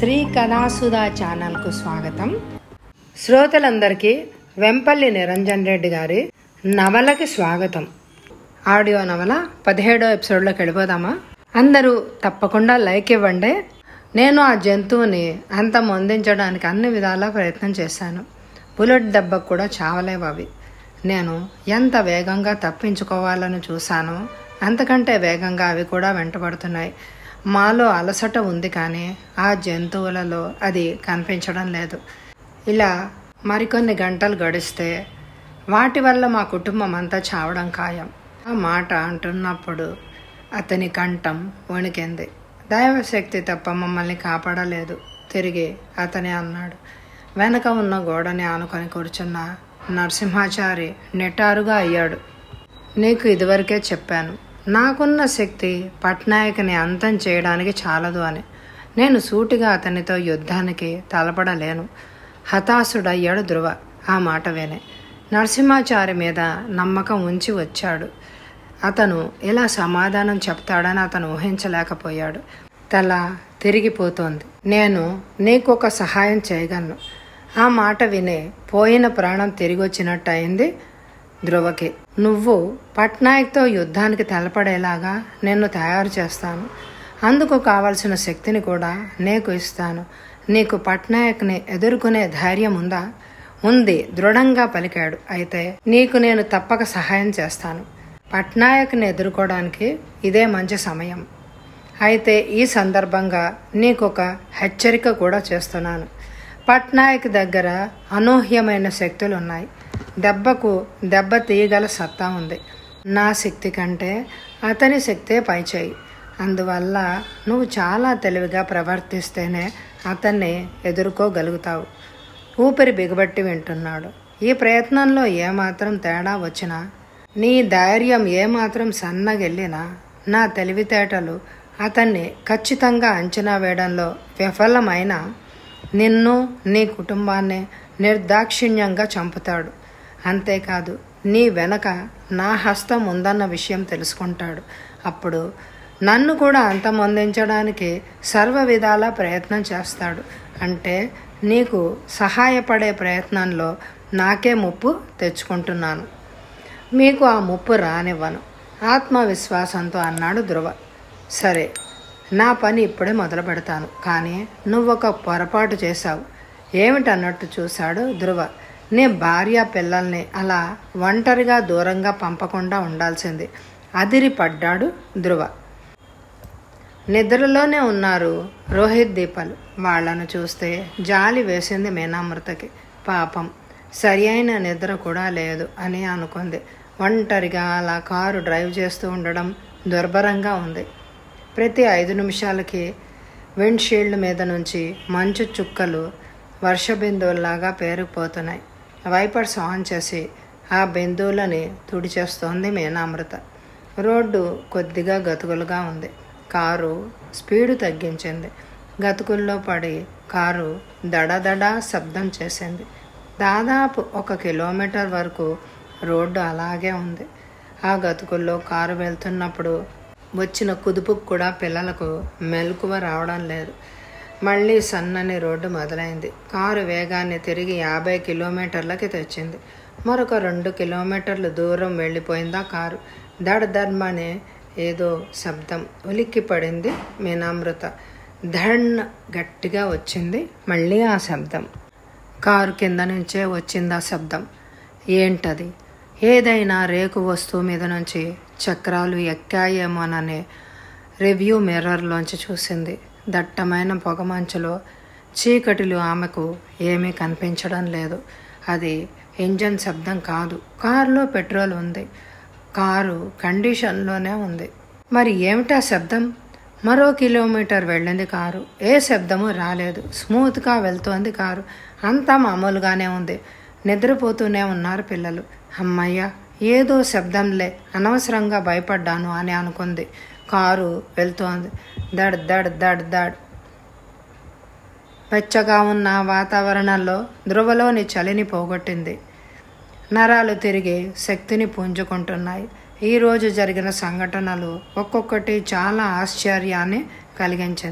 శ్రీ కళాసుధా ఛానల్కు స్వాగతం శ్రోతలందరికీ వెంపల్లి నిరంజన్ రెడ్డి గారి నవలకి స్వాగతం ఆడియో నవల పదిహేడో ఎపిసోడ్లోకి వెళ్ళిపోదామా అందరూ తప్పకుండా లైక్ ఇవ్వండి నేను ఆ జంతువుని అంత మొందించడానికి అన్ని విధాలా ప్రయత్నం చేశాను బుల్లెట్ దెబ్బకు కూడా చావలేవు అవి నేను ఎంత వేగంగా తప్పించుకోవాలని చూశానో అంతకంటే వేగంగా అవి కూడా వెంటబడుతున్నాయి మాలో అలసట ఉంది కానీ ఆ జంతువులలో అది కనిపించడం లేదు ఇలా మరికొన్ని గంటలు గడిస్తే వాటి వల్ల మా కుటుంబం అంతా చావడం ఖాయం ఆ మాట అంటున్నప్పుడు అతని కంఠం వణికింది దైవశక్తి తప్ప మమ్మల్ని కాపాడలేదు తిరిగి అతనే అన్నాడు వెనక ఉన్న గోడని ఆనుకొని కూర్చున్న నరసింహాచారి నిటారుగా అయ్యాడు నీకు ఇదివరకే చెప్పాను నాకున్న శక్తి పట్నాయక్ని అంతం చేయడానికి చాలదు అని నేను సూటిగా అతనితో యుద్ధానికి తలపడలేను హతాశుడయ్యాడు ధ్రువ ఆ మాట వినే నరసింహాచారి మీద నమ్మకం ఉంచి వచ్చాడు అతను ఇలా సమాధానం చెప్తాడని అతను ఊహించలేకపోయాడు తల తిరిగిపోతోంది నేను నీకొక సహాయం చేయగలను ఆ మాట వినే పోయిన ప్రాణం తిరిగి వచ్చినట్టు అయింది ధ్రువకి నువ్వు పట్నాయక్తో యుద్ధానికి తెలపడేలాగా నిన్ను తయారు చేస్తాను అందుకు కావలసిన శక్తిని కూడా నీకు ఇస్తాను నీకు పట్నాయక్ని ఎదుర్కొనే ధైర్యం ఉందా ఉంది దృఢంగా పలికాడు అయితే నీకు నేను తప్పక సహాయం చేస్తాను పట్నాయక్ని ఎదుర్కోవడానికి ఇదే మంచి సమయం అయితే ఈ సందర్భంగా నీకొక హెచ్చరిక కూడా చేస్తున్నాను పట్నాయక్ దగ్గర అనూహ్యమైన శక్తులు ఉన్నాయి దెబ్బకు దెబ్బ తీయగల సత్తా ఉంది నా శక్తి కంటే అతని శక్తే పైచేయి అందువల్ల నువ్వు చాలా తెలివిగా ప్రవర్తిస్తేనే అతన్ని ఎదుర్కోగలుగుతావు ఊపిరి బిగబట్టి వింటున్నాడు ఈ ప్రయత్నంలో ఏమాత్రం తేడా వచ్చినా నీ ధైర్యం ఏమాత్రం సన్నగెళ్ళినా నా తెలివితేటలు అతన్ని ఖచ్చితంగా అంచనా వేయడంలో విఫలమైన నిన్ను నీ కుటుంబాన్ని నిర్దాక్షిణ్యంగా చంపుతాడు అంతేకాదు నీ వెనక నా హస్తం ఉందన్న విషయం తెలుసుకుంటాడు అప్పుడు నన్ను కూడా అంతమొందించడానికి సర్వ విధాల ప్రయత్నం చేస్తాడు అంటే నీకు సహాయపడే ప్రయత్నంలో నాకే ముప్పు తెచ్చుకుంటున్నాను మీకు ఆ ముప్పు రానివ్వను ఆత్మవిశ్వాసంతో అన్నాడు ధ్రువ సరే నా పని ఇప్పుడే మొదలు పెడతాను కానీ నువ్వొక పొరపాటు చేశావు ఏమిటన్నట్టు చూశాడు ధ్రువ నీ భార్య పిల్లల్ని అలా ఒంటరిగా దూరంగా పంపకుండా ఉండాల్సింది అదిరి పడ్డాడు ధ్రువ నిద్రలోనే ఉన్నారు రోహిత్ దీపాలు వాళ్లను చూస్తే జాలి వేసింది మీనామృతకి పాపం సరి అయిన నిద్ర కూడా లేదు అని అనుకుంది ఒంటరిగా అలా కారు డ్రైవ్ చేస్తూ ఉండడం దుర్భరంగా ఉంది ప్రతి ఐదు నిమిషాలకి విండ్షీల్డ్ మీద నుంచి మంచు చుక్కలు వర్ష బిందువుల్లాగా పేరుకుపోతున్నాయి వైపర్స్ ఆన్ చేసి ఆ బిందువులని తుడిచేస్తోంది మీనామృత రోడ్డు కొద్దిగా గతుకులుగా ఉంది కారు స్పీడు తగ్గించింది గతుకుల్లో పడి కారు దడదడ శబ్దం చేసింది దాదాపు ఒక కిలోమీటర్ వరకు రోడ్డు అలాగే ఉంది ఆ గతుకుల్లో కారు వెళ్తున్నప్పుడు వచ్చిన కుదుపుకు కూడా పిల్లలకు మెలకువ రావడం లేదు మళ్ళీ సన్నని రోడ్డు మొదలైంది కారు వేగాన్ని తిరిగి యాభై కిలోమీటర్లకి తెచ్చింది మరొక రెండు కిలోమీటర్లు దూరం వెళ్ళిపోయిందా కారు దడ ధర్మనే ఏదో శబ్దం ఉలిక్కి పడింది మీనామృత ధన్ గట్టిగా వచ్చింది మళ్ళీ ఆ శబ్దం కారు కింద నుంచే వచ్చింది ఆ శబ్దం ఏంటది ఏదైనా రేకు వస్తువు మీద నుంచి చక్రాలు ఎక్కాయేమోననే రివ్యూ మిర్రర్లోంచి చూసింది దట్టమైన పొగమంచులో చీకటిలో ఆమెకు ఏమీ కనిపించడం లేదు అది ఇంజన్ శబ్దం కాదు కారులో పెట్రోల్ ఉంది కారు కండిషన్లోనే ఉంది మరి ఏమిటా శబ్దం మరో కిలోమీటర్ వెళ్ళింది కారు ఏ శబ్దము రాలేదు స్మూత్గా వెళ్తోంది కారు అంతా మామూలుగానే ఉంది నిద్రపోతూనే ఉన్నారు పిల్లలు అమ్మయ్య ఏదో శబ్దంలే అనవసరంగా భయపడ్డాను అని అనుకుంది కారు వెళ్తోంది దడ్ దడ్ దడ్ దడ్ వెచ్చగా ఉన్న వాతావరణంలో ధ్రువలోని చలిని పోగొట్టింది నరాలు తిరిగి శక్తిని పుంజుకుంటున్నాయి ఈరోజు జరిగిన సంఘటనలు ఒక్కొక్కటి చాలా ఆశ్చర్యాన్ని కలిగించింది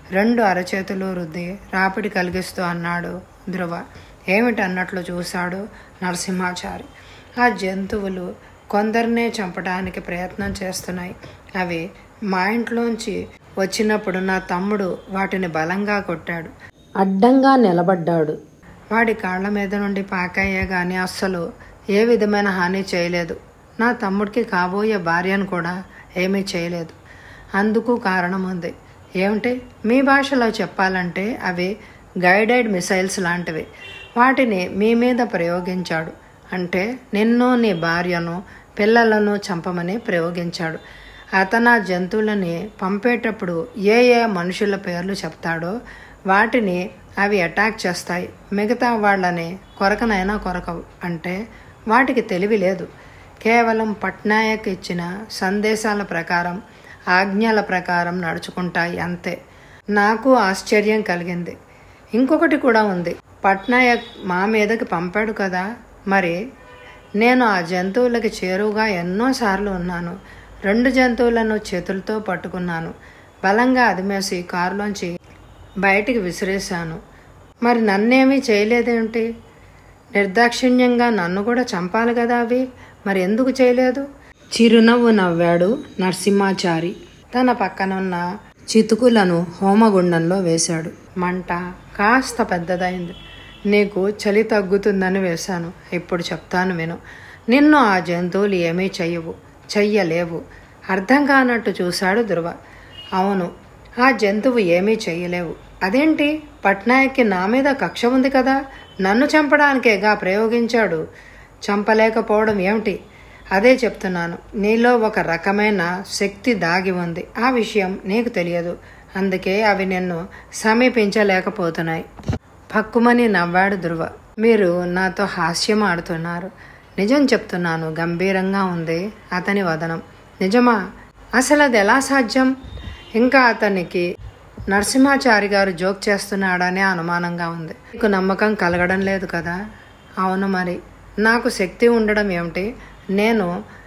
రెండు అరచేతులు రుద్ది రాపిడి కలిగిస్తూ అన్నాడు ధ్రువ ఏమిటన్నట్లు చూశాడు నరసింహాచారి ఆ జంతువులు కొందరినే చంపడానికి ప్రయత్నం చేస్తున్నాయి అవి మా ఇంట్లోంచి వచ్చినప్పుడు నా తమ్ముడు వాటిని బలంగా కొట్టాడు అడ్డంగా నిలబడ్డాడు వాడి కాళ్ళ మీద నుండి పాకయ్యే గాని అస్సలు ఏ విధమైన హాని చేయలేదు నా తమ్ముడికి కాబోయే భార్యను కూడా ఏమీ చేయలేదు అందుకు కారణం ఉంది ఏమిటి మీ భాషలో చెప్పాలంటే అవి గైడెడ్ మిసైల్స్ లాంటివి వాటిని మీ మీద ప్రయోగించాడు అంటే నిన్ను నీ భార్యను పిల్లలను చంపమని ప్రయోగించాడు అతను ఆ జంతువులని పంపేటప్పుడు ఏ ఏ మనుషుల పేర్లు చెప్తాడో వాటిని అవి అటాక్ చేస్తాయి మిగతా వాళ్ళని కొరకనైనా కొరకవు అంటే వాటికి తెలివి లేదు కేవలం పట్నాయక్ ఇచ్చిన సందేశాల ప్రకారం ఆజ్ఞల ప్రకారం నడుచుకుంటాయి అంతే నాకు ఆశ్చర్యం కలిగింది ఇంకొకటి కూడా ఉంది పట్నాయక్ మా మీదకి పంపాడు కదా మరి నేను ఆ జంతువులకి చేరువుగా ఎన్నోసార్లు ఉన్నాను రెండు జంతువులను చేతులతో పట్టుకున్నాను బలంగా అదిమేసి కారులోంచి బయటికి విసిరేశాను మరి నన్నేమీ చేయలేదేంటి నిర్దాక్షిణ్యంగా నన్ను కూడా చంపాలి కదా అవి మరి ఎందుకు చేయలేదు చిరునవ్వు నవ్వాడు నరసింహాచారి తన పక్కనున్న చితుకులను హోమగుండంలో వేశాడు మంట కాస్త పెద్దదైంది నీకు చలి తగ్గుతుందని వేశాను ఇప్పుడు చెప్తాను విను నిన్ను ఆ జంతువులు ఏమీ చెయ్యవు చెయ్యలేవు అర్థం కానట్టు చూశాడు ధృవ అవును ఆ జంతువు ఏమీ చెయ్యలేవు అదేంటి పట్నాయక్కి నా మీద కక్ష ఉంది కదా నన్ను చంపడానికేగా ప్రయోగించాడు చంపలేకపోవడం ఏమిటి అదే చెప్తున్నాను నీలో ఒక రకమైన శక్తి దాగి ఉంది ఆ విషయం నీకు తెలియదు అందుకే అవి నిన్ను సమీపించలేకపోతున్నాయి పక్కుమని నవ్వాడు ధృవ మీరు నాతో హాస్యం ఆడుతున్నారు నిజం చెప్తున్నాను గంభీరంగా ఉంది అతని వదనం నిజమా అసలు అది ఎలా సాధ్యం ఇంకా అతనికి నరసింహాచారి గారు జోక్ చేస్తున్నాడనే అనుమానంగా ఉంది నీకు నమ్మకం కలగడం లేదు కదా అవును మరి నాకు శక్తి ఉండడం ఏమిటి నేను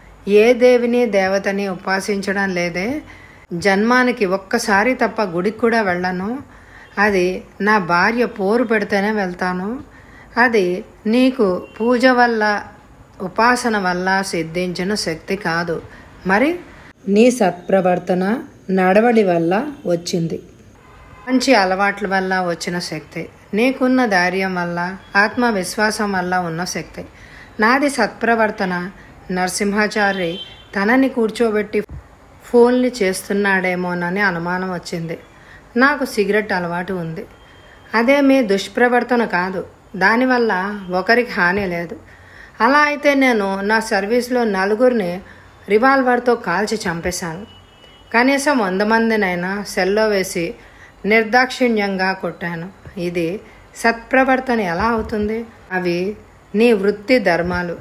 ఏ దేవిని దేవతని ఉపాసించడం లేదే జన్మానికి ఒక్కసారి తప్ప గుడికి కూడా వెళ్ళను అది నా భార్య పోరు పెడితేనే వెళ్తాను అది నీకు పూజ వల్ల ఉపాసన వల్ల సిద్ధించిన శక్తి కాదు మరి నీ సత్ప్రవర్తన నడవడి వల్ల వచ్చింది మంచి అలవాట్ల వల్ల వచ్చిన శక్తి నీకున్న ధైర్యం వల్ల ఆత్మవిశ్వాసం వల్ల ఉన్న శక్తి నాది సత్ప్రవర్తన నరసింహాచారి తనని కూర్చోబెట్టి ఫోన్ని చేస్తున్నాడేమోనని అనుమానం వచ్చింది నాకు సిగరెట్ అలవాటు ఉంది అదే మీ దుష్ప్రవర్తన కాదు దానివల్ల ఒకరికి హాని లేదు అలా అయితే నేను నా సర్వీస్లో నలుగురిని రివాల్వర్తో కాల్చి చంపేశాను కనీసం వంద మందినైనా సెల్లో వేసి నిర్దాక్షిణ్యంగా కొట్టాను ఇది సత్ప్రవర్తన ఎలా అవుతుంది అవి నీ వృత్తి ధర్మాలు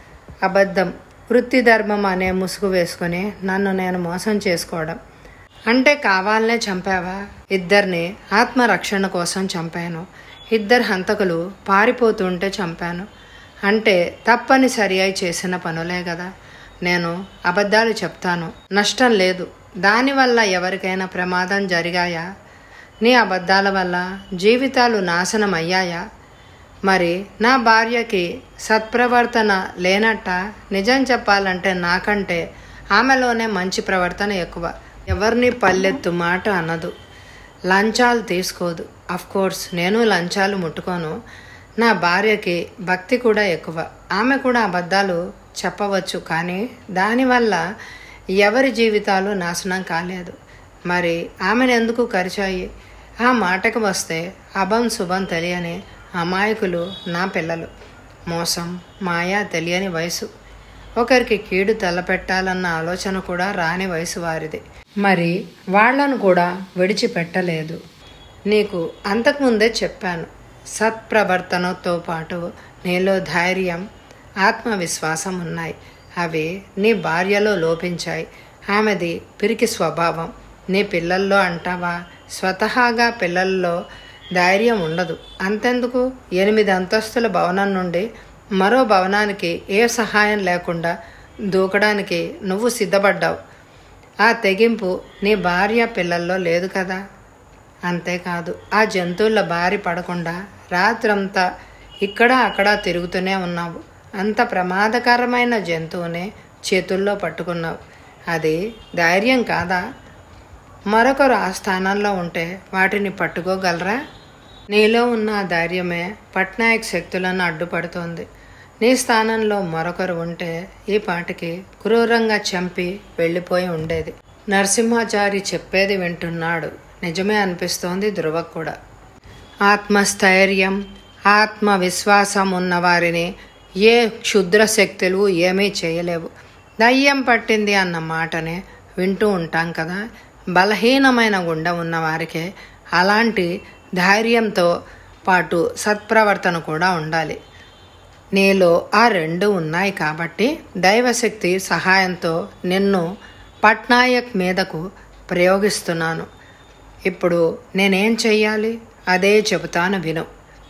అబద్ధం వృత్తి ధర్మం అనే ముసుగు వేసుకుని నన్ను నేను మోసం చేసుకోవడం అంటే కావాలనే చంపావా ఇద్దరిని ఆత్మరక్షణ కోసం చంపాను ఇద్దరు హంతకులు పారిపోతుంటే చంపాను అంటే తప్పని సరి అయి చేసిన పనులే కదా నేను అబద్ధాలు చెప్తాను నష్టం లేదు దానివల్ల ఎవరికైనా ప్రమాదం జరిగాయా నీ అబద్ధాల వల్ల జీవితాలు నాశనం అయ్యాయా మరి నా భార్యకి సత్ప్రవర్తన లేనట్ట నిజం చెప్పాలంటే నాకంటే ఆమెలోనే మంచి ప్రవర్తన ఎక్కువ ఎవరిని పల్లెత్తు మాట అనదు లంచాలు తీసుకోదు కోర్స్ నేను లంచాలు ముట్టుకోను నా భార్యకి భక్తి కూడా ఎక్కువ ఆమె కూడా అబద్ధాలు చెప్పవచ్చు కానీ దానివల్ల ఎవరి జీవితాలు నాశనం కాలేదు మరి ఆమెను ఎందుకు కరిచాయి ఆ మాటకు వస్తే అభం శుభం తెలియని అమాయకులు నా పిల్లలు మోసం మాయా తెలియని వయసు ఒకరికి కీడు తలపెట్టాలన్న ఆలోచన కూడా రాని వయసు వారిది మరి వాళ్లను కూడా విడిచిపెట్టలేదు నీకు అంతకుముందే చెప్పాను సత్ప్రవర్తనతో పాటు నీలో ధైర్యం ఆత్మవిశ్వాసం ఉన్నాయి అవి నీ భార్యలో లోపించాయి ఆమెది పిరికి స్వభావం నీ పిల్లల్లో అంటావా స్వతహాగా పిల్లల్లో ధైర్యం ఉండదు అంతెందుకు ఎనిమిది అంతస్తుల భవనం నుండి మరో భవనానికి ఏ సహాయం లేకుండా దూకడానికి నువ్వు సిద్ధపడ్డావు ఆ తెగింపు నీ భార్య పిల్లల్లో లేదు కదా అంతేకాదు ఆ జంతువుల బారి పడకుండా రాత్రంతా ఇక్కడ అక్కడ తిరుగుతూనే ఉన్నావు అంత ప్రమాదకరమైన జంతువునే చేతుల్లో పట్టుకున్నావు అది ధైర్యం కాదా మరొకరు ఆ స్థానంలో ఉంటే వాటిని పట్టుకోగలరా నీలో ఉన్న ఆ ధైర్యమే పట్నాయక్ శక్తులను అడ్డుపడుతోంది నీ స్థానంలో మరొకరు ఉంటే ఈ పాటికి క్రూరంగా చంపి వెళ్ళిపోయి ఉండేది నరసింహాచారి చెప్పేది వింటున్నాడు నిజమే అనిపిస్తోంది ధ్రువకు కూడా ఆత్మస్థైర్యం ఆత్మవిశ్వాసం ఉన్న వారిని ఏ క్షుద్ర శక్తులు ఏమీ చేయలేవు దయ్యం పట్టింది అన్న మాటనే వింటూ ఉంటాం కదా బలహీనమైన గుండె ఉన్న వారికే అలాంటి ధైర్యంతో పాటు సత్ప్రవర్తన కూడా ఉండాలి నీలో ఆ రెండు ఉన్నాయి కాబట్టి దైవశక్తి సహాయంతో నిన్ను పట్నాయక్ మీదకు ప్రయోగిస్తున్నాను ఇప్పుడు నేనేం చెయ్యాలి అదే చెబుతాను విను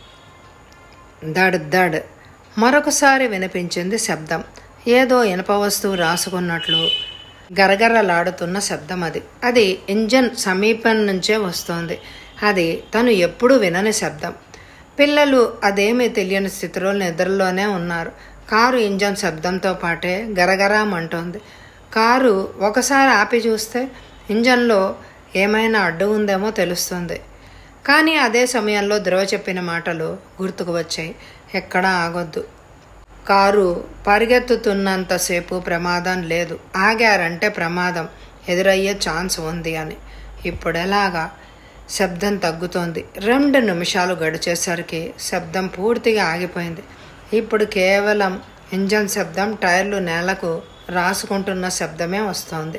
దడ్ దడ్ మరొకసారి వినిపించింది శబ్దం ఏదో ఇనప వస్తువు రాసుకున్నట్లు గరగరలాడుతున్న శబ్దం అది అది ఇంజన్ సమీపం నుంచే వస్తోంది అది తను ఎప్పుడూ వినని శబ్దం పిల్లలు అదేమీ తెలియని స్థితిలో నిద్రలోనే ఉన్నారు కారు ఇంజన్ శబ్దంతో పాటే గరగరామంటోంది కారు ఒకసారి ఆపి చూస్తే ఇంజన్లో ఏమైనా అడ్డు ఉందేమో తెలుస్తుంది కానీ అదే సమయంలో ధ్రువ చెప్పిన మాటలు గుర్తుకు వచ్చాయి ఎక్కడా ఆగొద్దు కారు పరిగెత్తుతున్నంతసేపు ప్రమాదం లేదు ఆగారంటే ప్రమాదం ఎదురయ్యే ఛాన్స్ ఉంది అని ఇప్పుడెలాగా శబ్దం తగ్గుతోంది రెండు నిమిషాలు గడిచేసరికి శబ్దం పూర్తిగా ఆగిపోయింది ఇప్పుడు కేవలం ఇంజన్ శబ్దం టైర్లు నేలకు రాసుకుంటున్న శబ్దమే వస్తోంది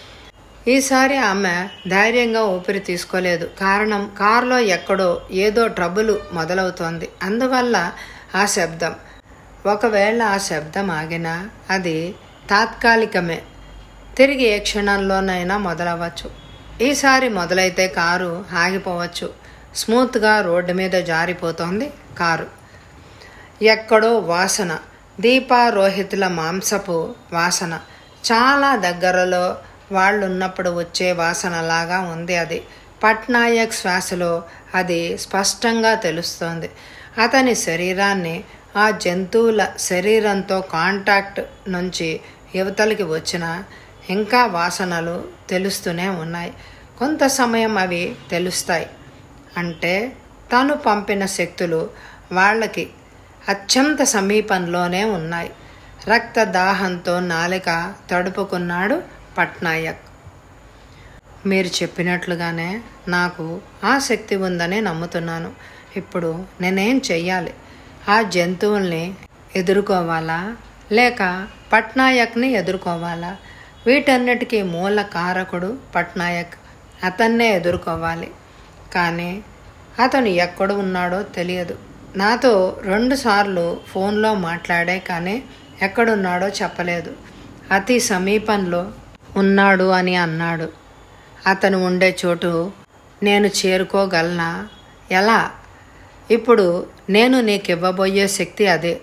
ఈసారి ఆమె ధైర్యంగా ఊపిరి తీసుకోలేదు కారణం కారులో ఎక్కడో ఏదో ట్రబుల్ మొదలవుతోంది అందువల్ల ఆ శబ్దం ఒకవేళ ఆ శబ్దం ఆగినా అది తాత్కాలికమే తిరిగి ఏ క్షణంలోనైనా మొదలవ్వచ్చు ఈసారి మొదలైతే కారు ఆగిపోవచ్చు స్మూత్గా రోడ్డు మీద జారిపోతోంది కారు ఎక్కడో వాసన దీపారోహితుల మాంసపు వాసన చాలా దగ్గరలో వాళ్ళు ఉన్నప్పుడు వచ్చే వాసనలాగా ఉంది అది పట్నాయక్ శ్వాసలో అది స్పష్టంగా తెలుస్తోంది అతని శరీరాన్ని ఆ జంతువుల శరీరంతో కాంటాక్ట్ నుంచి యువతలకి వచ్చిన ఇంకా వాసనలు తెలుస్తూనే ఉన్నాయి కొంత సమయం అవి తెలుస్తాయి అంటే తను పంపిన శక్తులు వాళ్ళకి అత్యంత సమీపంలోనే ఉన్నాయి రక్తదాహంతో నాలిక తడుపుకున్నాడు పట్నాయక్ మీరు చెప్పినట్లుగానే నాకు ఆ శక్తి ఉందని నమ్ముతున్నాను ఇప్పుడు నేనేం చెయ్యాలి ఆ జంతువుల్ని ఎదుర్కోవాలా లేక పట్నాయక్ని ఎదుర్కోవాలా వీటన్నిటికీ మూల కారకుడు పట్నాయక్ అతన్నే ఎదుర్కోవాలి కానీ అతను ఎక్కడ ఉన్నాడో తెలియదు నాతో రెండుసార్లు ఫోన్లో మాట్లాడే కానీ ఎక్కడున్నాడో చెప్పలేదు అతి సమీపంలో ఉన్నాడు అని అన్నాడు అతను ఉండే చోటు నేను చేరుకోగలనా ఎలా ఇప్పుడు నేను నీకు ఇవ్వబోయే శక్తి అదే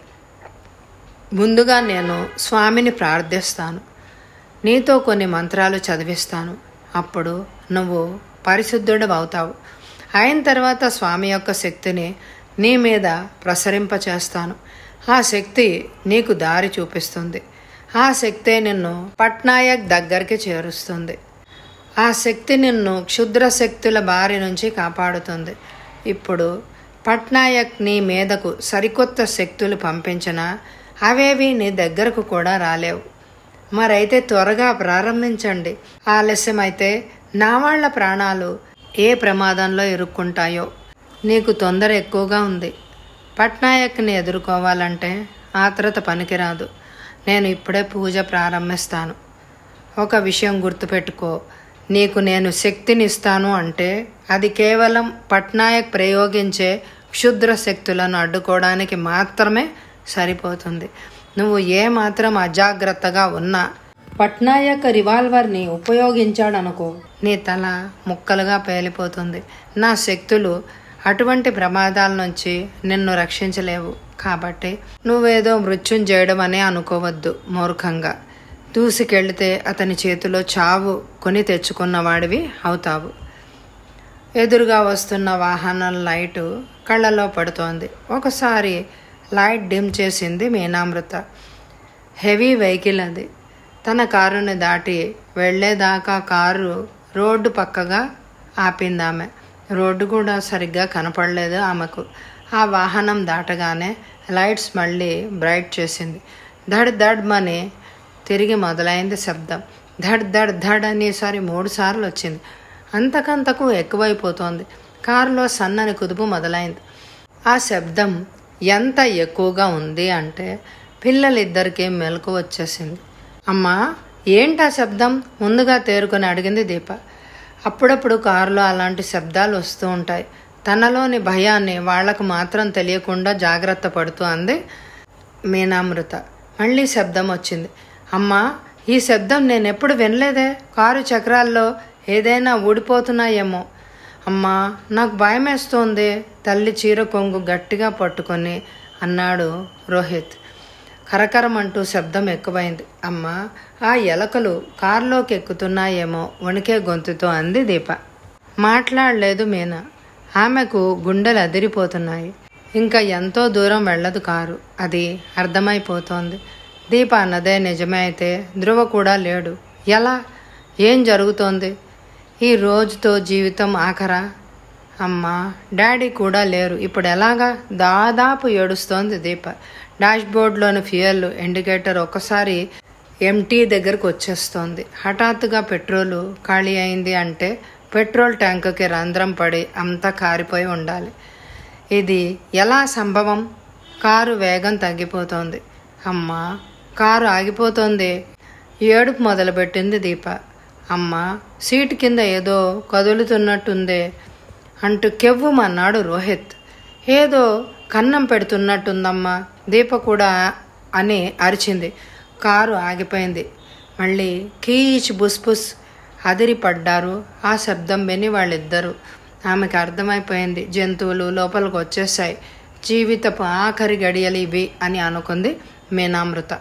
ముందుగా నేను స్వామిని ప్రార్థిస్తాను నీతో కొన్ని మంత్రాలు చదివిస్తాను అప్పుడు నువ్వు పరిశుద్ధుడు అవుతావు అయిన తర్వాత స్వామి యొక్క శక్తిని నీ మీద ప్రసరింపచేస్తాను ఆ శక్తి నీకు దారి చూపిస్తుంది ఆ శక్తే నిన్ను పట్నాయక్ దగ్గరికి చేరుస్తుంది ఆ శక్తి నిన్ను క్షుద్ర శక్తుల బారి నుంచి కాపాడుతుంది ఇప్పుడు పట్నాయక్ నీ మీదకు సరికొత్త శక్తులు పంపించినా అవేవి నీ దగ్గరకు కూడా రాలేవు మరైతే త్వరగా ప్రారంభించండి ఆలస్యమైతే నా వాళ్ళ ప్రాణాలు ఏ ప్రమాదంలో ఇరుక్కుంటాయో నీకు తొందర ఎక్కువగా ఉంది పట్నాయక్ని ఎదుర్కోవాలంటే ఆత్రత పనికిరాదు నేను ఇప్పుడే పూజ ప్రారంభిస్తాను ఒక విషయం గుర్తుపెట్టుకో నీకు నేను శక్తిని ఇస్తాను అంటే అది కేవలం పట్నాయక్ ప్రయోగించే క్షుద్ర శక్తులను అడ్డుకోవడానికి మాత్రమే సరిపోతుంది నువ్వు ఏ మాత్రం అజాగ్రత్తగా ఉన్నా పట్నాయక్ రివాల్వర్ని ఉపయోగించాడనుకో నీ తల ముక్కలుగా పేలిపోతుంది నా శక్తులు అటువంటి ప్రమాదాల నుంచి నిన్ను రక్షించలేవు కాబట్టి నువ్వేదో మృత్యుం చేయడం అనే అనుకోవద్దు మూర్ఖంగా దూసుకెళ్తే అతని చేతిలో చావు కొని తెచ్చుకున్నవాడివి అవుతావు ఎదురుగా వస్తున్న వాహనం లైటు కళ్ళలో పడుతోంది ఒకసారి లైట్ డిమ్ చేసింది మీనామృత హెవీ వెహికల్ అది తన కారుని దాటి వెళ్ళేదాకా కారు రోడ్డు పక్కగా ఆపింది ఆమె రోడ్డు కూడా సరిగ్గా కనపడలేదు ఆమెకు ఆ వాహనం దాటగానే లైట్స్ మళ్ళీ బ్రైట్ చేసింది ధడ్ ధడ్ మని తిరిగి మొదలైంది శబ్దం ధడ్ ధడ్ ధడ్ అనేసారి మూడు సార్లు వచ్చింది అంతకంతకు ఎక్కువైపోతోంది కారులో సన్నని కుదుపు మొదలైంది ఆ శబ్దం ఎంత ఎక్కువగా ఉంది అంటే పిల్లలిద్దరికీ మెలకు వచ్చేసింది అమ్మా ఏంటా శబ్దం ముందుగా తేరుకొని అడిగింది దీప అప్పుడప్పుడు కారులో అలాంటి శబ్దాలు వస్తూ ఉంటాయి తనలోని భయాన్ని వాళ్లకు మాత్రం తెలియకుండా జాగ్రత్త పడుతూ అంది మీనామృత మళ్ళీ శబ్దం వచ్చింది అమ్మా ఈ శబ్దం నేను ఎప్పుడు వినలేదే కారు చక్రాల్లో ఏదైనా ఊడిపోతున్నాయేమో అమ్మా నాకు భయమేస్తోంది తల్లి చీర కొంగు గట్టిగా పట్టుకొని అన్నాడు రోహిత్ కరకరమంటూ శబ్దం ఎక్కువైంది అమ్మా ఆ ఎలకలు కారులోకి ఎక్కుతున్నాయేమో వణికే గొంతుతో అంది దీప మాట్లాడలేదు మీనా ఆమెకు గుండెలు అదిరిపోతున్నాయి ఇంకా ఎంతో దూరం వెళ్ళదు కారు అది అర్థమైపోతోంది దీప అన్నదే నిజమే అయితే ధ్రువ కూడా లేడు ఎలా ఏం జరుగుతోంది ఈ రోజుతో జీవితం ఆఖరా అమ్మా డాడీ కూడా లేరు ఇప్పుడు ఎలాగా దాదాపు ఏడుస్తోంది దీప డాష్ బోర్డ్లోని ఫ్యూయల్ ఇండికేటర్ ఒకసారి ఎంటీ దగ్గరకు వచ్చేస్తోంది హఠాత్తుగా పెట్రోలు ఖాళీ అయింది అంటే పెట్రోల్ ట్యాంకుకి రంధ్రం పడి అంతా కారిపోయి ఉండాలి ఇది ఎలా సంభవం కారు వేగం తగ్గిపోతోంది అమ్మా కారు ఆగిపోతోంది ఏడుపు మొదలుపెట్టింది దీప అమ్మ సీటు కింద ఏదో కదులుతున్నట్టుందే అంటూ కెవ్వుమన్నాడు రోహిత్ ఏదో కన్నం పెడుతున్నట్టుందమ్మా దీప కూడా అని అరిచింది కారు ఆగిపోయింది మళ్ళీ కీచ్ బుస్ బుస్ అదిరి పడ్డారు ఆ శబ్దం విని వాళ్ళిద్దరూ ఆమెకు అర్థమైపోయింది జంతువులు లోపలికి వచ్చేసాయి జీవితపు ఆఖరి గడియలు ఇవి అని అనుకుంది మీనామృత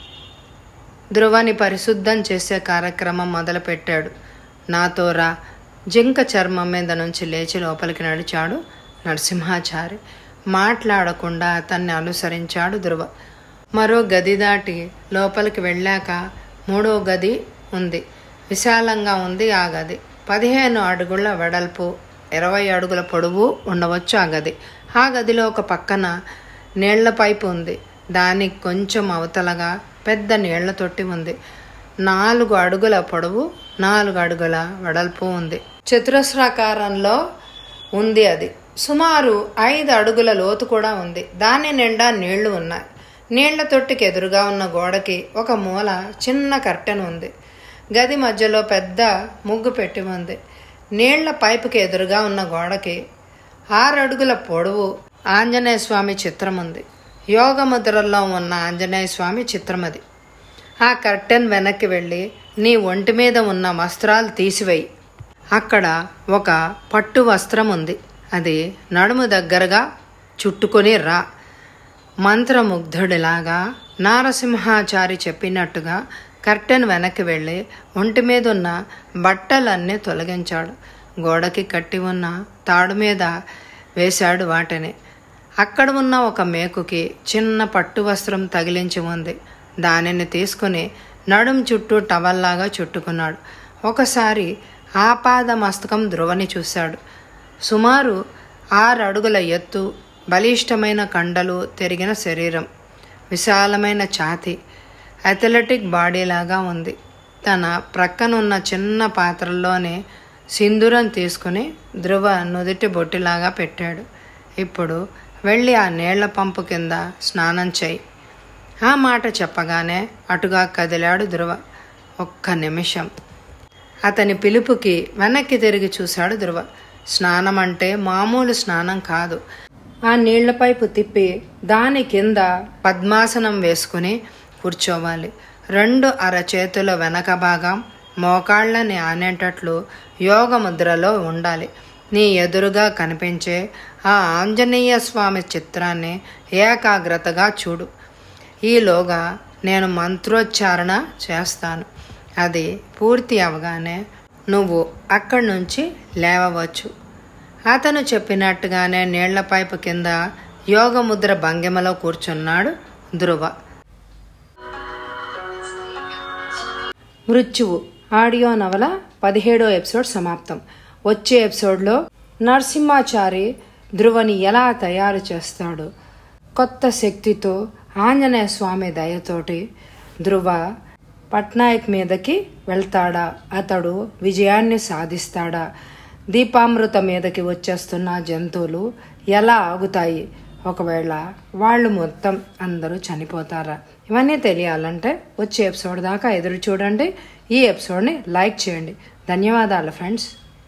ధ్రువని పరిశుద్ధం చేసే కార్యక్రమం మొదలుపెట్టాడు నాతో రా జింక చర్మం మీద నుంచి లేచి లోపలికి నడిచాడు నరసింహాచారి మాట్లాడకుండా అతన్ని అనుసరించాడు ధ్రువ మరో గది దాటి లోపలికి వెళ్ళాక మూడో గది ఉంది విశాలంగా ఉంది ఆ గది పదిహేను అడుగుల వెడల్పు ఇరవై అడుగుల పొడవు ఉండవచ్చు ఆ గది ఆ గదిలో ఒక పక్కన నీళ్ల పైపు ఉంది దానికి కొంచెం అవతలగా పెద్ద నీళ్ల తొట్టి ఉంది నాలుగు అడుగుల పొడవు నాలుగు అడుగుల వెడల్పు ఉంది చతురస్రాకారంలో ఉంది అది సుమారు ఐదు అడుగుల లోతు కూడా ఉంది దాని నిండా నీళ్లు ఉన్నాయి నీళ్ల తొట్టికి ఎదురుగా ఉన్న గోడకి ఒక మూల చిన్న కర్టెన్ ఉంది గది మధ్యలో పెద్ద ముగ్గు పెట్టి ఉంది నీళ్ల పైపుకి ఎదురుగా ఉన్న గోడకి ఆరు అడుగుల పొడవు ఆంజనేయ స్వామి చిత్రం ఉంది యోగముద్రలో ఉన్న ఆంజనేయ స్వామి చిత్రం అది ఆ కర్టెన్ వెనక్కి వెళ్ళి నీ ఒంటి మీద ఉన్న వస్త్రాలు తీసివేయి అక్కడ ఒక పట్టు వస్త్రం ఉంది అది నడుము దగ్గరగా చుట్టుకొని రా మంత్రముగ్ధుడిలాగా నారసింహాచారి చెప్పినట్టుగా కర్టెన్ వెనక్కి వెళ్ళి ఒంటి మీద ఉన్న బట్టలన్నీ తొలగించాడు గోడకి కట్టి ఉన్న తాడు మీద వేశాడు వాటిని అక్కడ ఉన్న ఒక మేకుకి చిన్న పట్టు వస్త్రం తగిలించి ఉంది దానిని తీసుకుని నడుం చుట్టూ టవల్లాగా చుట్టుకున్నాడు ఒకసారి ఆపాద మస్తకం ధ్రువని చూశాడు సుమారు ఆరు అడుగుల ఎత్తు బలిష్టమైన కండలు తిరిగిన శరీరం విశాలమైన ఛాతి అథ్లెటిక్ బాడీలాగా ఉంది తన ప్రక్కనున్న చిన్న పాత్రల్లోనే సింధూరం తీసుకుని ధ్రువ నుదిటి బొట్టిలాగా పెట్టాడు ఇప్పుడు వెళ్ళి ఆ నీళ్ల పంపు కింద స్నానం చేయి ఆ మాట చెప్పగానే అటుగా కదిలాడు ధ్రువ ఒక్క నిమిషం అతని పిలుపుకి వెనక్కి తిరిగి చూశాడు ధ్రువ స్నానం అంటే మామూలు స్నానం కాదు ఆ నీళ్ల పైపు తిప్పి దాని కింద పద్మాసనం వేసుకుని కూర్చోవాలి రెండు అరచేతుల వెనక భాగం మోకాళ్ళని ఆనేటట్లు యోగ ముద్రలో ఉండాలి నీ ఎదురుగా కనిపించే ఆ ఆంజనేయ స్వామి చిత్రాన్ని ఏకాగ్రతగా చూడు ఈలోగా నేను మంత్రోచ్చారణ చేస్తాను అది పూర్తి అవగానే నువ్వు అక్కడి నుంచి లేవవచ్చు అతను చెప్పినట్టుగానే నీళ్ల పైపు కింద యోగముద్ర భంగిమలో కూర్చున్నాడు ధ్రువ మృత్యువు ఆడియో నవల పదిహేడో ఎపిసోడ్ సమాప్తం వచ్చే ఎపిసోడ్లో నరసింహాచారి ధ్రువని ఎలా తయారు చేస్తాడు కొత్త శక్తితో ఆంజనేయ స్వామి దయతోటి ధ్రువ పట్నాయక్ మీదకి వెళ్తాడా అతడు విజయాన్ని సాధిస్తాడా దీపామృత మీదకి వచ్చేస్తున్న జంతువులు ఎలా ఆగుతాయి ఒకవేళ వాళ్ళు మొత్తం అందరూ చనిపోతారా ఇవన్నీ తెలియాలంటే వచ్చే ఎపిసోడ్ దాకా ఎదురు చూడండి ఈ ఎపిసోడ్ని లైక్ చేయండి ధన్యవాదాలు ఫ్రెండ్స్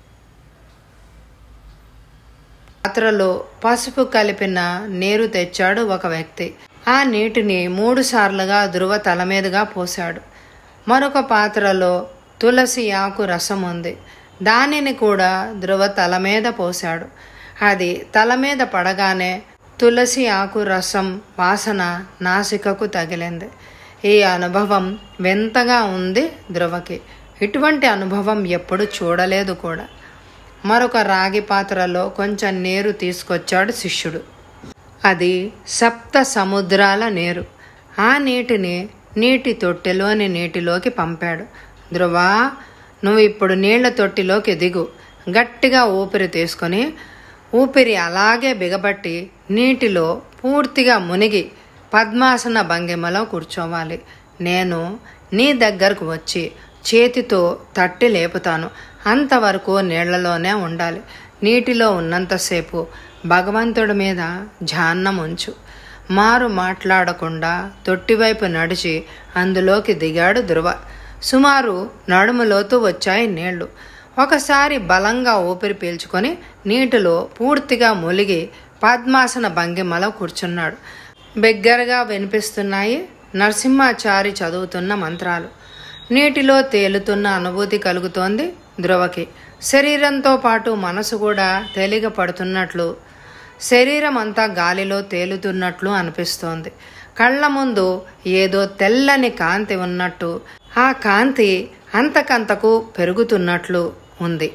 పాత్రలో పసుపు కలిపిన నీరు తెచ్చాడు ఒక వ్యక్తి ఆ నీటిని మూడు సార్లుగా ధ్రువ తల మీదుగా పోశాడు మరొక పాత్రలో తులసి ఆకు రసం ఉంది దానిని కూడా ధ్రువ తల మీద పోశాడు అది తల మీద పడగానే తులసి ఆకు రసం వాసన నాసికకు తగిలింది ఈ అనుభవం వింతగా ఉంది ధ్రువకి ఇటువంటి అనుభవం ఎప్పుడు చూడలేదు కూడా మరొక రాగి పాత్రలో కొంచెం నీరు తీసుకొచ్చాడు శిష్యుడు అది సప్త సముద్రాల నీరు ఆ నీటిని నీటి తొట్టెలోని నీటిలోకి పంపాడు ధ్రువా నువ్వు ఇప్పుడు నీళ్ల తొట్టిలోకి దిగు గట్టిగా ఊపిరి తీసుకొని ఊపిరి అలాగే బిగబట్టి నీటిలో పూర్తిగా మునిగి పద్మాసన భంగిమలో కూర్చోవాలి నేను నీ దగ్గరకు వచ్చి చేతితో తట్టి లేపుతాను అంతవరకు నీళ్లలోనే ఉండాలి నీటిలో ఉన్నంతసేపు భగవంతుడి మీద ధ్యానం ఉంచు మారు మాట్లాడకుండా తొట్టివైపు నడిచి అందులోకి దిగాడు ధ్రువ సుమారు నడుములోతు వచ్చాయి నీళ్లు ఒకసారి బలంగా ఊపిరి పీల్చుకొని నీటిలో పూర్తిగా ములిగి పద్మాసన భంగిమలో కూర్చున్నాడు బిగ్గరగా వినిపిస్తున్నాయి నరసింహాచారి చదువుతున్న మంత్రాలు నీటిలో తేలుతున్న అనుభూతి కలుగుతోంది ధ్రువకి శరీరంతో పాటు మనసు కూడా తేలిక పడుతున్నట్లు శరీరం అంతా గాలిలో తేలుతున్నట్లు అనిపిస్తోంది కళ్ళ ముందు ఏదో తెల్లని కాంతి ఉన్నట్టు ఆ కాంతి అంతకంతకు పెరుగుతున్నట్లు ఉంది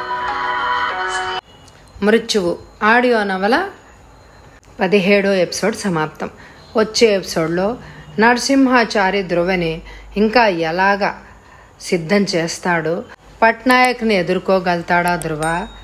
మృత్యువు ఆడియో నవల పదిహేడో ఎపిసోడ్ సమాప్తం వచ్చే ఎపిసోడ్లో నరసింహాచారి ధ్రువని ఇంకా ఎలాగా సిద్ధం చేస్తాడు పట్నాయక్ని ఎదుర్కోగలుగుతాడా ధ్రువ